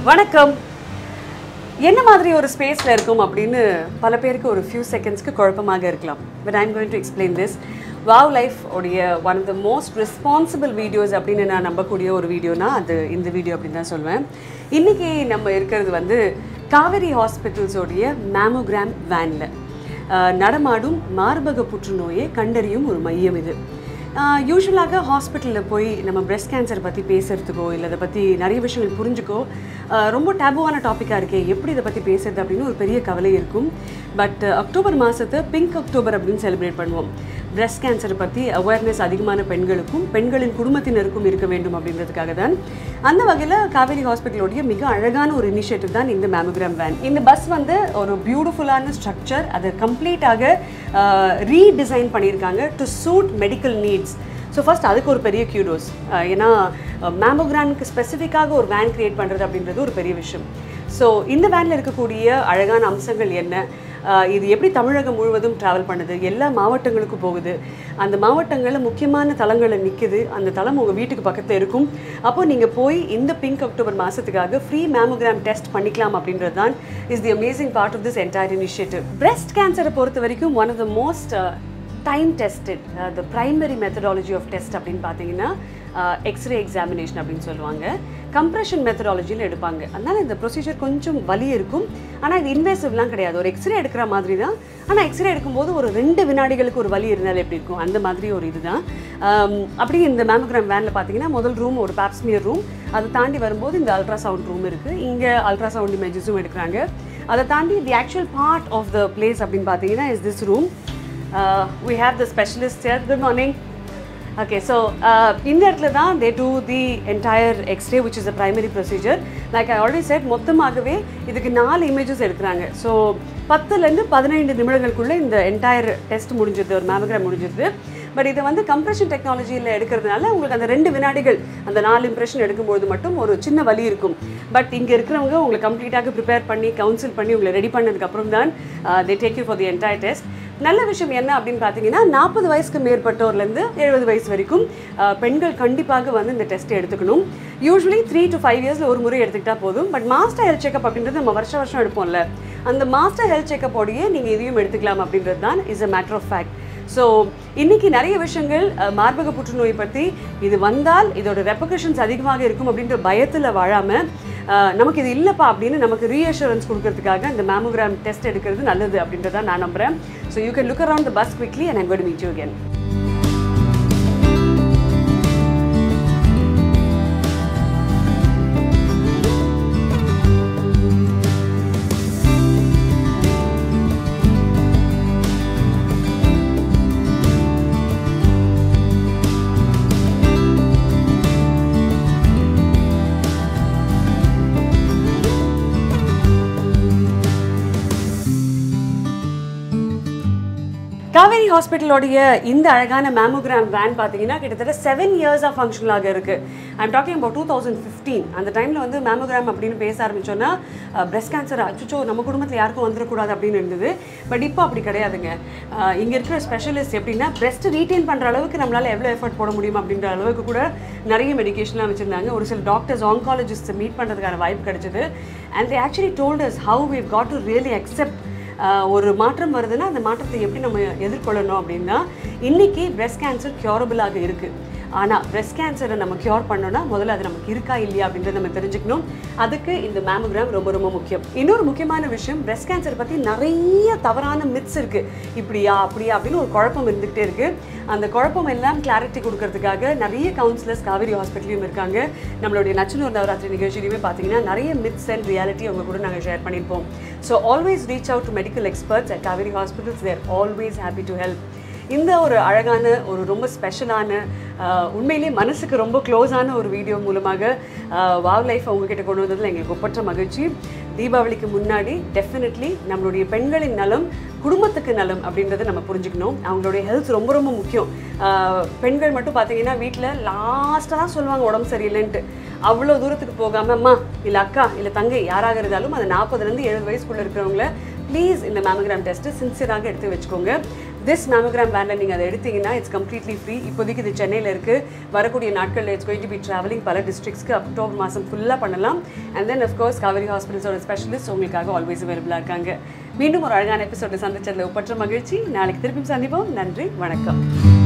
வணக்கம் என்ன மாதிரி ஒரு ஸ்பேஸில் இருக்கும் அப்படின்னு பல பேருக்கு ஒரு ஃபியூ செகண்ட்ஸ்க்கு குழப்பமாக இருக்கலாம் but I'm going to explain this wow life உடைய one of the most responsible videos அப்படின்னு நான் நம்பக்கூடிய ஒரு வீடியோனா அது இந்த வீடியோ அப்படின்னு தான் சொல்வேன் இன்றைக்கி நம்ம இருக்கிறது வந்து காவேரி ஹாஸ்பிட்டல்ஸோடைய மேமோகிராம் வேனில் நடமாடும் மார்பக புற்றுநோயை கண்டறியும் ஒரு மையம் இது யூஸ்வலாக ஹாஸ்பிட்டலில் போய் நம்ம பிரஸ்ட் கேன்சர் பற்றி பேசுகிறதுக்கோ இல்லை அதை பற்றி நிறைய விஷயங்கள் புரிஞ்சுக்கோ ஆஹ் ரொம்ப டேபுவான டாப்பிக்காக இருக்கே எப்படி இதை பற்றி பேசுறது அப்படின்னு ஒரு பெரிய கவலை இருக்கும் பட் அக்டோபர் மாதத்தை பிங்க் அக்டோபர் அப்படின்னு செலிப்ரேட் பண்ணுவோம் பிரஸ்ட் கேன்சரை பற்றி அவேர்னஸ் அதிகமான பெண்களுக்கும் பெண்களின் குடும்பத்தினருக்கும் இருக்க வேண்டும் அப்படின்றதுக்காக தான் அந்த வகையில் காவேரி ஹாஸ்பிட்டலோடைய மிக அழகான ஒரு இனிஷியேட்டிவ் தான் இந்த மேமோகிராம் வேன் இந்த பஸ் வந்து ஒரு பியூட்டிஃபுல்லான ஸ்ட்ரக்சர் அதை கம்ப்ளீட்டாக ரீடிசைன் பண்ணியிருக்காங்க to suit medical needs so first அதுக்கு ஒரு பெரிய கியூடோஸ் ஏன்னா மேமோகிராமுக்கு ஸ்பெசிஃபிக்காக ஒரு வேன் கிரியேட் பண்ணுறது அப்படின்றது ஒரு பெரிய விஷயம் ஸோ இந்த வேனில் இருக்கக்கூடிய அழகான அம்சங்கள் என்ன ஆஹ் இது எப்படி தமிழகம் முழுவதும் ட்ராவல் பண்ணுது எல்லா மாவட்டங்களுக்கும் போகுது அந்த மாவட்டங்களில் முக்கியமான தலங்களில் நிற்குது அந்த தலம் உங்கள் வீட்டுக்கு பக்கத்தில் இருக்கும் அப்போ நீங்கள் போய் இந்த பிங்க் அக்டோபர் மாதத்துக்காக ஃப்ரீ மேமோகிராம் டெஸ்ட் பண்ணிக்கலாம் அப்படின்றது தான் is the amazing part of this entire initiative breast கேன்சரை பொறுத்த வரைக்கும் one of the most time tested the primary methodology of test அப்படின்னு பார்த்தீங்கன்னா எக்ஸ்ரே எக்ஸாமினேஷன் அப்படின்னு சொல்லுவாங்க கம்ப்ரெஷன் மெத்தடாலஜியில் எடுப்பாங்க அதனால இந்த ப்ரொசீஜர் கொஞ்சம் வலி இருக்கும் ஆனால் இது இன்வேசிவ்லாம் கிடையாது ஒரு எக்ஸ்ரே எடுக்கிற மாதிரி தான் ஆனால் எக்ஸ்ரே எடுக்கும்போது ஒரு ரெண்டு வினாடிகளுக்கு ஒரு வலி இருந்தால் எப்படி இருக்கும் அந்த மாதிரி ஒரு இதுதான் ஆம், அப்படி இந்த மேமோகிராம் வேனில் பார்த்தீங்கன்னா முதல் ரூம் ஒரு பேப்ஸ்மியர் ரூம் அதை தாண்டி வரும்போது இந்த அல்ட்ராசவுண்ட் ரூம் இருக்குது இங்கே அல்ட்ராசவுண்ட் இமேஜஸும் எடுக்கிறாங்க அதை தாண்டி the actual part of the place அப்படின்னு பார்த்தீங்கன்னா is this room we have the specialist here good morning okay so இந்த இடத்துல தான் they do the entire xray which is a primary procedure like I already said மொத்தமாகவே இதுக்கு நாலு images எடுக்கிறாங்க so பத்துலேருந்து பதினைந்து நிமிடங்களுக்குள்ளே இந்த என்டையர் டெஸ்ட் முடிஞ்சிருது ஒரு மேமோகிராம் முடிஞ்சிருது பட் இதை வந்து கம்ப்ரெஷன் டெக்னாலஜியில் எடுக்கிறதுனால உங்களுக்கு அந்த ரெண்டு வினாடிகள் அந்த நாலு இம்ப்ரெஷன் எடுக்கும்போது மட்டும் ஒரு சின்ன வலி இருக்கும் பட் இங்கே இருக்கிறவங்க உங்களை கம்ப்ளீட்டாக ப்ரிப்பேர் பண்ணி கவுன்சில் பண்ணி உங்களை ரெடி பண்ணதுக்கப்புறம் தான் they take you for the entire test நல்ல விஷயம் என்ன அப்படின்னு பார்த்தீங்கன்னா நாற்பது வயசுக்கு மேற்பட்டோர்லேருந்து எழுபது வயசு வரைக்கும் அஹ், பெண்கள் கண்டிப்பாக வந்து இந்த டெஸ்ட் எடுத்துக்கணும் யூஸ்வலி த்ரீ டு ஃபைவ் இயர்ஸில் ஒரு முறை எடுத்துக்கிட்டா போதும் பட் மாஸ்டர் ஹெல்த் செக்அப் அப்படின்றது நம்ம வருஷம் வருஷம் எடுப்போம்ல அந்த மாஸ்டர் ஹெல்த் செக்கப்போடையே நீங்கள் இதையும் எடுத்துக்கலாம் அப்படின்றது தான் is a matter of fact so இன்னைக்கு நிறைய விஷயங்கள் அஹ், மார்பக புற்றுநோய் பற்றி இது வந்தால் இதோட ரெப்பகஷன்ஸ் அதிகமாக இருக்கும் அப்படின்ற பயத்தில் வாழாமல் நமக்கு இது இல்லைப்பா அப்படின்னு நமக்கு ரீஅஷூரன்ஸ் கொடுக்கறதுக்காக இந்த மேமோகிராம் டெஸ்ட் எடுக்கிறது நல்லது அப்படின்றத நான் நம்புறேன் so you can look around the bus quickly and I'm got meet you again Kaveri ஹாஸ்பிட்டலோடைய இந்த அழகான மேமோகிராம் வேன் பார்த்தீங்கன்னா கிட்டத்தட்ட செவன் இயர்ஸாக ஃபங்க்ஷனலாக இருக்குது I'm talking about two thousand fifteen அந்த டைமில் வந்து மேமோகிராம் அப்படின்னு பேச ஆரம்பிச்சோன்னா பிரஸ்ட் கேன்சர் அச்சுச்சோ நம்ம குடும்பத்தில் யாருக்கும் வந்துடக்கூடாது அப்படின்னு இருந்தது பட் இப்போ அப்படி கிடையாதுங்க இங்கே இருக்கிற ஸ்பெஷலிஸ்ட் எப்படின்னா பிரஸ்ட் ரீட்டைன் பண்ணுற அளவுக்கு நம்மளால் எவ்வளோ எஃபர்ட் போட முடியும் அப்படின்ற அளவுக்கு கூட நிறைய மெடிகேஷன்லாம் வச்சுருந்தாங்க ஒரு சில டாக்டர்ஸ் ஆங்காலஜிஸ்ட்டை மீட் பண்ணுறதுக்கான வாய்ப்பு கிடைச்சது and they actually told us how we've got to really accept ah ஒரு மாற்றம் வருதுன்னா அந்த மாற்றத்தை எப்படி நம்ம எதிர்கொள்ளணும் அப்படின்னா இன்னைக்கு பிரஸ்ட் கேன்சர் க்யூரபிளாக இருக்குது ஆனால் பிரஸ்ட் கேன்சரை நம்ம க்யூர் பண்ணோம்னா முதல்ல அது நமக்கு இருக்கா இல்லையா அப்படின்றத நம்ம தெரிஞ்சுக்கணும் அதுக்கு இந்த மேமோகிராம் ரொம்ப ரொம்ப முக்கியம் இன்னொரு முக்கியமான விஷயம் பிரஸ்ட் கேன்சர் பற்றி நிறைய தவறான மித்ஸ் இருக்குது இப்படியா அப்படியா அப்படின்னு ஒரு குழப்பம் இருந்துகிட்டே இருக்குது அந்த குழப்பம் எல்லாம் கிளாரிட்டி கொடுக்கறதுக்காக நிறைய கவுன்சிலர்ஸ் காவேரி ஹாஸ்பிட்டலையும் இருக்காங்க நம்மளுடைய நச்சனூர் நவராத்திரி நிகழ்ச்சியிலுமே பார்த்தீங்கன்னா நிறைய மித்ஸ் அண்ட் ரியாலிட்டி அவங்க கூட நாங்கள் ஷேர் பண்ணியிருப்போம் so always reach out to medical experts at Kaveri hospitals they're always happy to help இந்த ஒரு அழகான ஒரு ரொம்ப ஸ்பெஷலான உண்மையிலேயே மனசுக்கு ரொம்ப க்ளோஸான ஒரு வீடியோ மூலமாக வாவ் லைஃப் உங்ககிட்ட கொண்டு வந்ததில் எங்களுக்கு ஒப்பற்ற மகிழ்ச்சி தீபாவளிக்கு முன்னாடி டெஃபினெட்லி நம்மளுடைய பெண்களின் நலம் குடும்பத்துக்கு நலம் அப்படின்றத நம்ம புரிஞ்சுக்கணும் அவங்களுடைய ஹெல்த் ரொம்ப ரொம்ப முக்கியம் ஆஹ் பெண்கள் மட்டும் பார்த்தீங்கன்னா வீட்டில் லாஸ்ட்டாக தான் சொல்லுவாங்க உடம்பு சரியில்லைன்ட்டு அவ்வளோ தூரத்துக்கு போகாமல் அம்மா இல்லை அக்கா இல்லை தங்கை யாராக இருந்தாலும் அந்த நாற்பதுலேருந்து எழுபது வயசுக்குள்ளே இருக்கிறவங்கள ப்ளீஸ் இந்த மேமோகிராம் டெஸ்ட்டு சின்சியராக எடுத்து வச்சுக்கோங்க திஸ் மேமோகிராம் வேனில் நீங்கள் அதை எடுத்தீங்கன்னா இட்ஸ் கம்ப்ளீட்லி ஃப்ரீ இப்போதைக்கு இது சென்னையில் இருக்குது வரக்கூடிய நாட்களில் it's going to be traveling பல டிஸ்ட்ரிக்ஸ்க்கு அக்டோபர் மாதம் ஃபுல்லாக பண்ணலாம் அண்ட் தென் அஃப்கோர்ஸ் காவேரி ஹாஸ்பிட்டல்ஸோட ஸ்பெஷலிஸ்ட் உங்களுக்காக ஆல்வேஸ் அவைலபிளாக இருக்காங்க மீண்டும் ஒரு அழகான எபிசோட சந்திச்சதில் ஒப்பற்ற மகிழ்ச்சி நாளைக்கு திருப்பி சந்திப்போம் நன்றி வணக்கம்